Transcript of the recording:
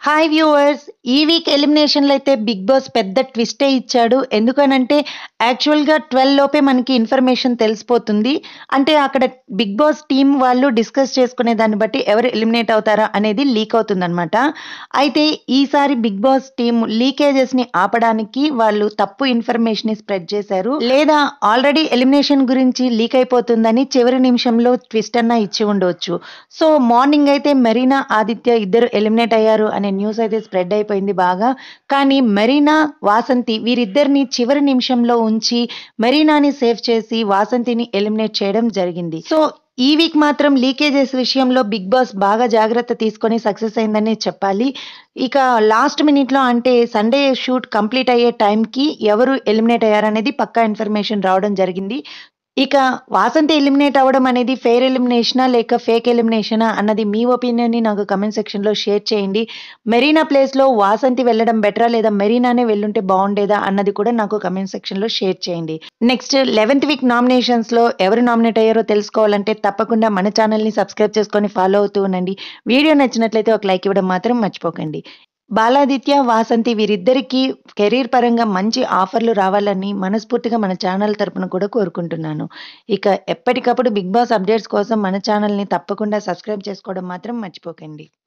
hi viewers ఈ week ఎలిమినేషన్లో అయితే బిగ్ బాస్ పెద్ద ట్విస్టే ఇచ్చాడు ఎందుకనంటే యాక్చువల్గా ట్వెల్వ్ లోపే మనకి ఇన్ఫర్మేషన్ తెలిసిపోతుంది అంటే అక్కడ బిగ్ బాస్ టీం వాళ్ళు డిస్కస్ చేసుకునే దాన్ని బట్టి ఎవరు ఎలిమినేట్ అవుతారా అనేది లీక్ అవుతుందన్నమాట అయితే ఈసారి బిగ్ బాస్ టీం లీకేజెస్ని ఆపడానికి వాళ్ళు తప్పు ఇన్ఫర్మేషన్ స్ప్రెడ్ చేశారు లేదా ఆల్రెడీ ఎలిమినేషన్ గురించి లీక్ అయిపోతుందని చివరి నిమిషంలో ట్విస్ట్ అన్న ఇచ్చి ఉండవచ్చు సో మార్నింగ్ అయితే మెరీనా ఆదిత్య ఇద్దరు ఎలిమినేట్ అయ్యారు అనే న్యూస్ అయితే స్ప్రెడ్ అయిపోయింది బాగా కానీ మెరీనా వాసంతి వీరిద్దరిని చివరి నిమిషంలో ఉంచి మెరీనాని సేవ్ చేసి వాసంతిని ఎలిమినేట్ చేయడం జరిగింది సో ఈ వీక్ మాత్రం లీకేజెస్ విషయంలో బిగ్ బాస్ బాగా జాగ్రత్త తీసుకొని సక్సెస్ అయిందని చెప్పాలి ఇక లాస్ట్ మినిట్లో అంటే సండే షూట్ కంప్లీట్ అయ్యే టైంకి ఎవరు ఎలిమినేట్ అయ్యారనేది పక్కా ఇన్ఫర్మేషన్ రావడం జరిగింది ఇక వాసంతి ఎలిమినేట్ అవ్వడం అనేది ఫెయిర్ ఎలిమినేషనా లేక ఫేక్ ఎలిమినేషనా అన్నది మీ ఒపీనియన్ని నాకు కమెంట్ సెక్షన్లో షేర్ చేయండి మెరీనా ప్లేస్లో వాసంతి వెళ్ళడం బెటరా లేదా మెరీనానే వెళ్ళుంటే బాగుండేదా అన్నది కూడా నాకు కమెంట్ సెక్షన్లో షేర్ చేయండి నెక్స్ట్ లెవెన్త్ వీక్ నామినేషన్స్లో ఎవరు నామినేట్ అయ్యారో తెలుసుకోవాలంటే తప్పకుండా మన ఛానల్ని సబ్స్క్రైబ్ చేసుకొని ఫాలో అవుతూ ఉండండి వీడియో నచ్చినట్లయితే ఒక లైక్ ఇవ్వడం మాత్రం మర్చిపోకండి బాలాదిత్య వాసంతి వీరిద్దరికీ కెరీర్ పరంగా మంచి ఆఫర్లు రావాలని మనస్ఫూర్తిగా మన ఛానల్ తరపున కూడా కోరుకుంటున్నాను ఇక ఎప్పటికప్పుడు బిగ్ బాస్ అప్డేట్స్ కోసం మన ఛానల్ని తప్పకుండా సబ్స్క్రైబ్ చేసుకోవడం మాత్రం మర్చిపోకండి